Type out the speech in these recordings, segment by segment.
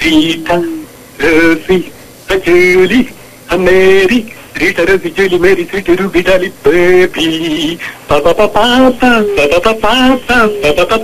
Rita Rosy ಪಚೂಲಿ Mary Rita Rosy Julie Mary sweet Ruby Dolly baby ಪಾಪ ಪಾಪ ಪಾಪ ಪಾಪ ಪಾಪ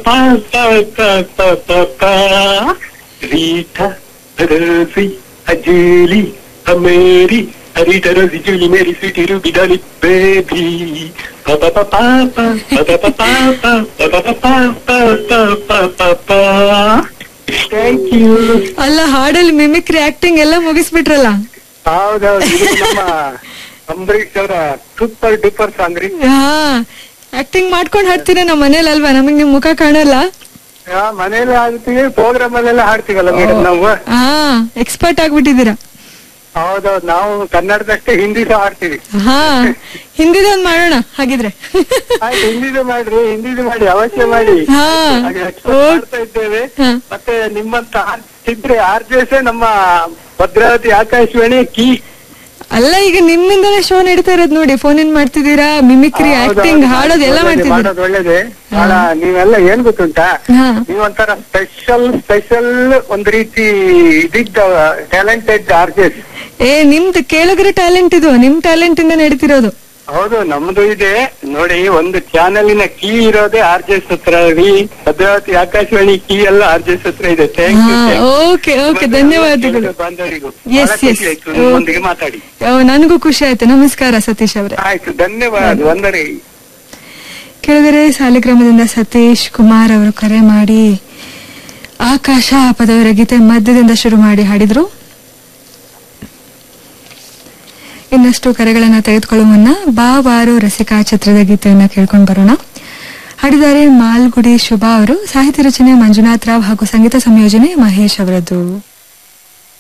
ಪಾಪ ರೀಟಾ ರೋಸಿ ಅಜೂಲಿ Mary Rita Rosy Julie Mary sweet Ruby Dolly baby ಪಾಪ ಪಾಪ ಪಾಪ ಪಾಪ ಪಾಪ ಥ್ಯಾಂಕ್ ಯು ಅಲ್ಲ ಹಾಡಲ್ಲಿ ಮಿಮಿಕ್ರಿ ಆಕ್ಟಿಂಗ್ ಎಲ್ಲ ಮುಗಿಸ್ಬಿಟ್ರಲ್ಲ ಹೌದೌದು ಇದು ನಮ್ಮ ಅಂಬರೀಶ್ ಅವರ ಸೂಪರ್ ಡೂಪರ್ ಸಾಂಗ್ ರೀ ಹಾ ಆಕ್ಟಿಂಗ್ ಮಾಡ್ಕೊಂಡ್ ಹಾಡ್ತೀರಾ ನಮ್ಮ ಮನೇಲಿ ಅಲ್ವಾ ನಮಗ್ ನಿಮ್ ಮುಖ ಕಾಣಲ್ಲ ಆ, ಮನೇಲಿ ಹಾಡ್ತೀವಿ ಪ್ರೋಗ್ರಾಮ್ ಅಲ್ಲೆಲ್ಲ ಹಾಡ್ತೀವಲ್ಲ ಮೇಡಮ್ ನಾವು ಹಾ ಎಕ್ಸ್ಪರ್ಟ್ ಆಗ್ಬಿಟ್ಟಿದ್ದೀರಾ ಹೌದೌದು ನಾವು ಕನ್ನಡದಷ್ಟೇ ಹಿಂದಿ ಸಹ ಹಾಡ್ತೀವಿ ಹಾ ಹಿಂದಿದೊಂದ್ ಮಾಡೋಣ ಹಾಗಿದ್ರೆ ಆಯ್ತು ಹಿಂದಿದು ಮಾಡ್ರಿ ಹಿಂದಿದು ಮಾಡಿ ಅವಶ್ಯ ಮಾಡಿ ಹಾ ಹಾಗೆ expect ಮಾಡ್ತಾ ಇದ್ದೇವೆ ಹಾ. ಮತ್ತೆ ನಿಮ್ಮಂತ ಇದ್ರೆ ಆರ್ ಜೆ ನಮ್ಮ ಭದ್ರಾವತಿ ಆಕಾಶವಾಣಿ ಕೀ ಅಲ್ಲ ಈಗ ನಿಮ್ಮಿಂದಲೇ ಶೋ ನಡೀತಾ ಇರೋದು ನೋಡಿ ಫೋನ್ ಇನ್ ಮಾಡ್ತಿದ್ದೀರಾ ಮಿಮಿಕ್ರಿ ಆಕ್ಟಿಂಗ್ ಹಾಡೋದು ಎಲ್ಲ ಮಾಡ್ತಿದ್ದೀರಾ ಮಾಡೋದು ಒಳ್ಳೇದೇ ಬಹಳ ನೀವೆಲ್ಲ ಏನ್ ಗೊತ್ತುಂಟಾ ಹಾ ನೀವೊಂಥರ ಸ್ಪೆಷಲ್ ಸ್ಪೆಷಲ್ ಒಂದ್ ರೀತಿ ಇದಿದ್ದ ಟ್ಯಾಲೆಂಟೆಡ್ ಆರ್ಟಿಸ್ಟ್ ಏ ನಿಮ್ದು ಕೇಳಿದ್ರೆ ಟ್ಯಾಲೆಂಟ್ ಇದು ನಿಮ್ ಟ್ಯಾಲೆಂಟ್ ಇಂದ ನಡೀತಿರೋದು ಹೌದು ನಮ್ದು ಇದೆ ನೋಡಿ ಒಂದು ಚಾನಲಿನ ಕೀ ಇರೋದೇ ಆರ್ ಜೆ ಹತ್ರ ರೀ ಭದ್ರಾವತಿ ಆಕಾಶವಾಣಿ ಕೀ ಎಲ್ಲ ಆರ್ ಜೆ ಹತ್ರ ಇದೆ ಥ್ಯಾಂಕ್ ಯು ಹಾ ಓಕೆ ಓಕೆ ಧನ್ಯವಾದಗಳು ಬಾಂಧವರಿಗೂ Yes, ಬಹಳ yes. ಖುಷಿ ಆಯ್ತು ನಿಮ್ಮೊಂದಿಗೆ ಮಾತಾಡಿ ಓ, ನನಗೂ ಖುಷಿ ಆಯ್ತು ನಮಸ್ಕಾರ ಸತೀಶ್ ಅವರೇ ಆಯ್ತು ಧನ್ಯವಾದ ವಂದನೆ ಕೆಳಗರೆ ಸಾಲಿಗ್ರಾಮದಿಂದ ಸತೀಶ್ ಕುಮಾರ್ ಅವರು ಕರೆ ಮಾಡಿ ಆಕಾಶ ಪದವರ ಗೀತೆ ಮಧ್ಯದಿಂದ ಶುರು ಮಾಡಿ ಹಾಡಿದ್ರು ಇನ್ನಷ್ಟು ಕರೆಗಳನ್ನ ತೆಗೆದುಕೊಳ್ಳುವ ಮುನ್ನ ಬಾವಾರು ರಸಿಕಾ ಚಿತ್ರದ ಗೀತೆಯನ್ನ ಕೇಳ್ಕೊಂಡು ಬರೋಣ ಹಾಡಿದ್ದಾರೆ ಮಾಲ್ಗುಡಿ ಶುಭಾ ಅವರು ಸಾಹಿತ್ಯ ರಚನೆ ಮಂಜುನಾಥ್ ರಾವ್ ಹಾಗೂ ಸಂಗೀತ ಸಂಯೋಜನೆ ಮಹೇಶ್ ಅವರದ್ದು